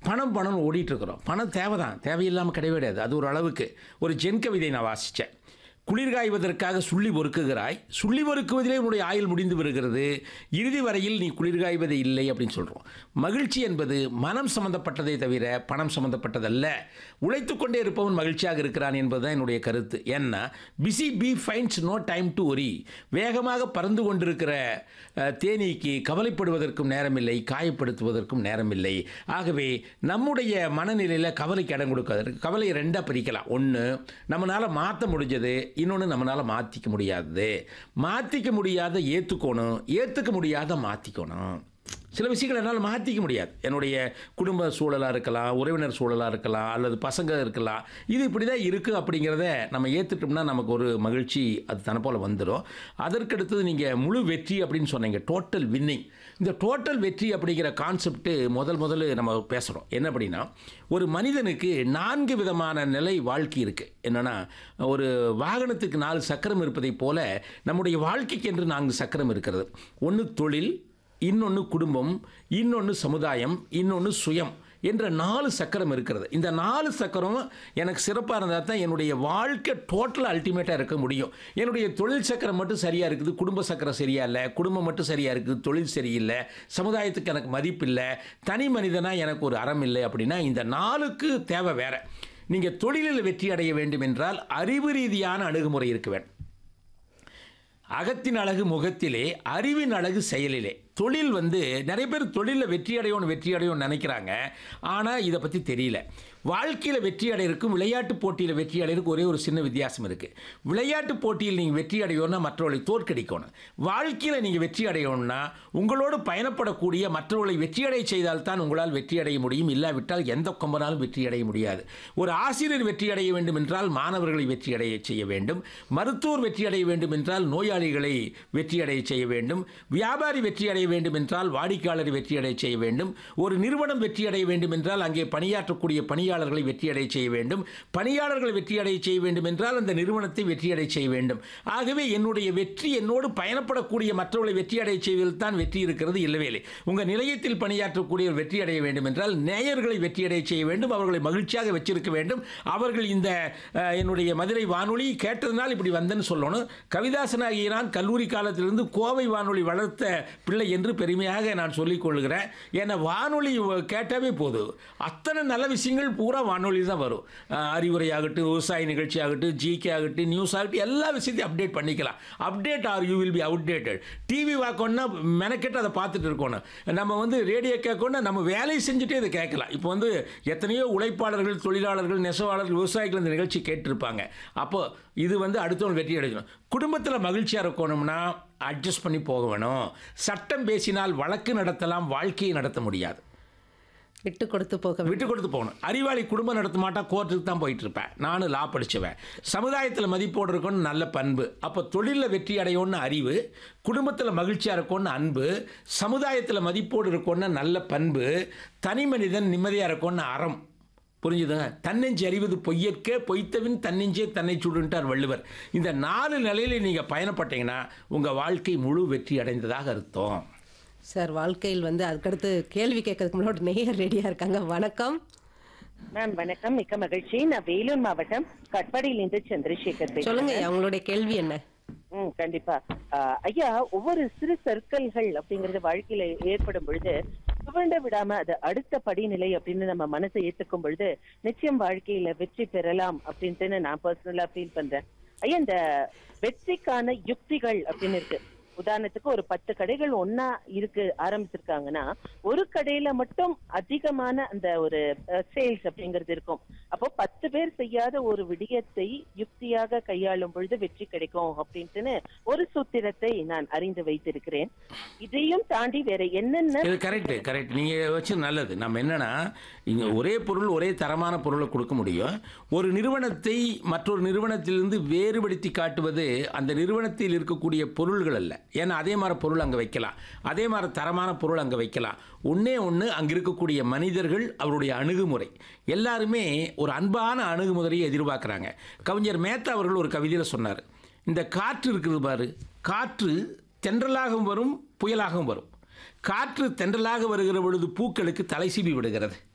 பணம் பணம் ஓடிட்டு இருக்கிறோம் பணம் தேவை தான் தேவையில்லாமல் கிடையவே கிடையாது அது ஒரு அளவுக்கு ஒரு ஜென் கவிதை நான் வாசித்தேன் குளிர் காய்வதற்காக சுள்ளி பொறுக்குகிறாய் சுள்ளி பொறுக்குவதிலே உன்னுடைய ஆயுள் முடிந்து வருகிறது இறுதி வரையில் நீ குளிர் காய்வதே இல்லை அப்படின்னு சொல்கிறோம் மகிழ்ச்சி என்பது மனம் சம்பந்தப்பட்டதை தவிர பணம் சம்பந்தப்பட்டதல்ல உழைத்து கொண்டே இருப்பவன் மகிழ்ச்சியாக இருக்கிறான் என்பதுதான் என்னுடைய கருத்து ஏன்னா busy be fines no time to worry வேகமாக பறந்து கொண்டிருக்கிற அஹ், தேனீக்கு கவலைப்படுவதற்கும் நேரமில்லை காயப்படுத்துவதற்கும் நேரமில்லை ஆகவே நம்முடைய மனநிலையில் கவலைக்கு இடம் கொடுக்காது கவலையை ரெண்டாக பிரிக்கலாம் ஒன்று நம்மளால் மாற்ற முடிஞ்சது இன்னொன்று நம்மளால் மாற்றிக்க முடியாதது மாற்றிக்க முடியாத ஏற்றுக்கணும் ஏற்றுக்க முடியாத மாற்றிக்கணும் சில விஷயங்கள் என்னால் மாற்றிக்க முடியாது என்னுடைய குடும்ப சூழலாக இருக்கலாம் உறவினர் சூழலாக இருக்கலாம் அல்லது பசங்க இருக்கலாம் இது இப்படி தான் இருக்குது அப்படிங்கிறத நம்ம ஏற்றுட்டோம்னா நமக்கு ஒரு மகிழ்ச்சி அது தன போல் வந்துடும் அதற்கடுத்தது நீங்கள் முழு வெற்றி அப்படின்னு சொன்னீங்க டோட்டல் வின்னிங் இந்த டோட்டல் வெற்றி அப்படிங்கிற கான்செப்ட்டு முதல் முதல்ல நம்ம பேசுகிறோம் என்ன அப்படின்னா ஒரு மனிதனுக்கு நான்கு விதமான நிலை வாழ்க்கை இருக்குது என்னென்னா ஒரு வாகனத்துக்கு நாலு சக்கரம் இருப்பதைப் போல நம்முடைய வாழ்க்கைக்கு என்று நான்கு சக்கரம் இருக்கிறது ஒன்று தொழில் இன்னொன்று குடும்பம் இன்னொன்று சமுதாயம் இன்னொன்று சுயம் என்ற நாலு சக்கரம் இருக்கிறது இந்த நாலு சக்கரம் எனக்கு சிறப்பாக இருந்தால் தான் என்னுடைய வாழ்க்கை டோட்டலாக அல்டிமேட்டாக இருக்க முடியும் என்னுடைய தொழில் சக்கரம் மட்டும் சரியாக இருக்குது குடும்ப சக்கரம் சரியா இல்லை குடும்பம் மட்டும் சரியாக இருக்குது தொழில் சரியில்லை சமுதாயத்துக்கு எனக்கு மதிப்பு இல்லை தனி மனிதனாக எனக்கு ஒரு அறம் இல்லை அப்படின்னா இந்த நாலுக்கு தேவை வேற நீங்கள் தொழிலில் வெற்றி அடைய வேண்டும் என்றால் அறிவு ரீதியான அணுகுமுறை இருக்க வேண்டும் அகத்தின் அழகு முகத்திலே அறிவின் அழகு செயலிலே தொழில் வந்து நிறைய பேர் தொழிலில் வெற்றி அடையணும் வெற்றி அடையணும்னு நினைக்கிறாங்க ஆனால் இதை பற்றி தெரியல வாழ்க்கையில் வெற்றி அடையிறதுக்கும் விளையாட்டு போட்டியில் வெற்றி அடையிறதுக்கு ஒரே ஒரு சின்ன வித்தியாசம் இருக்குது விளையாட்டு போட்டியில் நீங்கள் வெற்றி அடையணும்னா மற்றவர்களை தோற்கடிக்கணும் வாழ்க்கையில் நீங்கள் வெற்றி அடையணும்னா உங்களோடு பயணப்படக்கூடிய மற்றவர்களை வெற்றி அடைய செய்தால் தான் உங்களால் வெற்றி அடைய முடியும் இல்லாவிட்டால் எந்த கொம்பனாலும் வெற்றி அடைய முடியாது ஒரு ஆசிரியர் வெற்றி அடைய வேண்டும் என்றால் மாணவர்களை வெற்றி அடைய செய்ய வேண்டும் மருத்துவர் வெற்றி அடைய வேண்டும் என்றால் நோயாளிகளை வெற்றி அடைய செய்ய வேண்டும் வியாபாரி வெற்றி அடைய வேண்டும் என்றால் வாடிக்கையாளரை வெற்றி அடைய செய்ய வேண்டும் ஒரு நிறுவனம் வெற்றி அடைய வேண்டும் என்றால் அங்கே பணியாற்றக்கூடிய பணியாளர்களை வெற்றி அடைய செய்ய வேண்டும் பணியாளர்களை வெற்றி அடைய செய்ய வேண்டும் என்றால் அந்த நிறுவனத்தை வெற்றி அடைய செய்ய வேண்டும் ஆகவே என்னுடைய வெற்றி என்னோடு பயணப்படக்கூடிய மற்றவர்களை வெற்றி அடைய செய்வதில் தான் வெற்றி இருக்கிறது இல்லவே இல்லை உங்கள் நிலையத்தில் பணியாற்றக்கூடிய வெற்றி அடைய வேண்டும் என்றால் நேயர்களை வெற்றி அடைய செய்ய வேண்டும் அவர்களை மகிழ்ச்சியாக வச்சிருக்க வேண்டும் அவர்கள் இந்த அஹ், என்னுடைய மதுரை வானொலி கேட்டதுனால் இப்படி வந்தேன்னு சொல்லணும் கவிதாசனாகிய நான் கல்லூரி காலத்திலிருந்து கோவை வானொலி வளர்த்த பிள்ளை என்று பெருமையாக நான் சொல்லிக் கொள்கிறேன் ஏன்னா வானொலி கேட்டாவே போதும் அத்தனை நல்ல விஷயங்கள் பூரா வானொலி தான் வரும் அஹ், அறிவுரை ஆகட்டும் விவசாய நிகழ்ச்சி ஆகட்டும் ஜிகே ஆகட்டும் நியூஸ் ஆகட்டும் எல்லா விஷயத்தையும் அப்டேட் பண்ணிக்கலாம் update or you will be outdated TV பார்க்கணும்னா மெனக்கெட்டு அதை பார்த்துட்டு இருக்கணும் நம்ம வந்து ரேடியோ கேட்கணும்னா நம்ம வேலையை செஞ்சுட்டே இதை கேட்கலாம் இப்போ வந்து எத்தனையோ உழைப்பாளர்கள் தொழிலாளர்கள் நெசவாளர்கள் விவசாயிகள் இந்த நிகழ்ச்சி கேட்டிருப்பாங்க அப்போ இது வந்து அடுத்தவங்க வெற்றி அடைக்கணும் குடும்பத்தில் மகிழ்ச்சியாக இருக்கணும்னா அட்ஜஸ்ட் பண்ணி போக வேணும் சட்டம் பேசினால் வழக்கு நடத்தலாம் வாழ்க்கையை நடத்த முடியாது விட்டு கொடுத்து போக வேண்டும். விட்டு கொடுத்து போகணும் அறிவாளி குடும்பம் நடத்த மாட்டா கோர்ட்டுக்கு தான் போயிட்டு இருப்பேன் நானும் லா படிச்சவன் சமுதாயத்தில் மதிப்போடு இருக்கணும்னு நல்ல பண்பு அப்போ தொழிலில் வெற்றி அடையணும்னு அறிவு குடும்பத்தில் மகிழ்ச்சியாக இருக்கணும்னு அன்பு சமுதாயத்தில் மதிப்போடு இருக்கணும்னு நல்ல பண்பு தனி மனிதன் நிம்மதியாக இருக்கணும்னு அறம் புரிஞ்சுதுங்க தன்னெஞ்சு அறிவது பொய்யற்க பொய்த்தவின் தன்னெஞ்சே தன்னை சுடுன்ட்டார் வள்ளுவர் இந்த நாலு நிலையில நீங்கள் பயணப்பட்டீங்கன்னா உங்கள் வாழ்க்கை முழு வெற்றி அடைந்ததாக அர்த்தம் சார் வாழ்க்கையில் வந்து அதுக்கடுத்து கேள்வி கேட்கறதுக்கு முன்னாடி நேயர் ரெடியா இருக்காங்க வணக்கம் மேம் வணக்கம் மிக்க மகிழ்ச்சி நான் வேலூர் மாவட்டம் கட்பாடியிலிருந்து சந்திரசேகர் பேசுறேன். சொல்லுங்க உங்களுடைய கேள்வி என்ன ம் கண்டிப்பா ஆஹ், ஐயா ஒவ்வொரு சிறு சர்க்கிள்கள் அப்படிங்கறது வாழ்க்கையில ஏற்படும் பொழுது துவண்ட விடாம அது அடுத்த படிநிலை அப்படின்னு நம்ம மனசை ஏத்துக்கும் பொழுது நிச்சயம் வாழ்க்கையில வெற்றி பெறலாம் அப்படின்ட்டு நான் பர்சனலா ஃபீல் பண்றேன் ஐயா இந்த வெற்றிக்கான யுக்திகள் அப்படின்னு இருக்கு உதாரணத்துக்கு ஒரு பத்து கடைகள் ஒன்னா இருக்கு ஆரம்பிச்சிருக்காங்கன்னா ஒரு கடையில மட்டும் அதிகமான அந்த ஒரு சேல்ஸ் அப்படிங்கிறது இருக்கும் அப்போ பத்து பேர் செய்யாத ஒரு விடயத்தை யுக்தியாக கையாளும் பொழுது வெற்றி கிடைக்கும் அப்படின்ட்டுன்னு ஒரு சூத்திரத்தை நான் அறிந்து வைத்திருக்கிறேன் இதையும் தாண்டி வேற என்னென்ன இது கரெக்ட் கரெக்ட் நீங்கள் வச்சு நல்லது நம்ம என்னன்னா இங்கே ஒரே பொருள் ஒரே தரமான பொருளை கொடுக்க முடியும் ஒரு நிறுவனத்தை மற்றொரு நிறுவனத்திலிருந்து வேறுபடுத்தி காட்டுவது அந்த நிறுவனத்தில் இருக்கக்கூடிய பொருள்கள் அல்ல ஏன்னா அதே மாதிரி பொருள் அங்கே வைக்கலாம் அதே மாதிரி தரமான பொருள் அங்கே வைக்கலாம் ஒன்றே ஒன்று அங்கே இருக்கக்கூடிய மனிதர்கள் அவருடைய அணுகுமுறை எல்லாருமே ஒரு அன்பான அணுகுமுறையை எதிர்பார்க்குறாங்க கவிஞர் மேத்தா அவர்கள் ஒரு கவிதையில் சொன்னார் இந்த காற்று இருக்குது பாரு காற்று தென்றலாகவும் வரும் புயலாகவும் வரும் காற்று தென்றலாக வருகிற பொழுது பூக்களுக்கு தலை சீவி விடுகிறது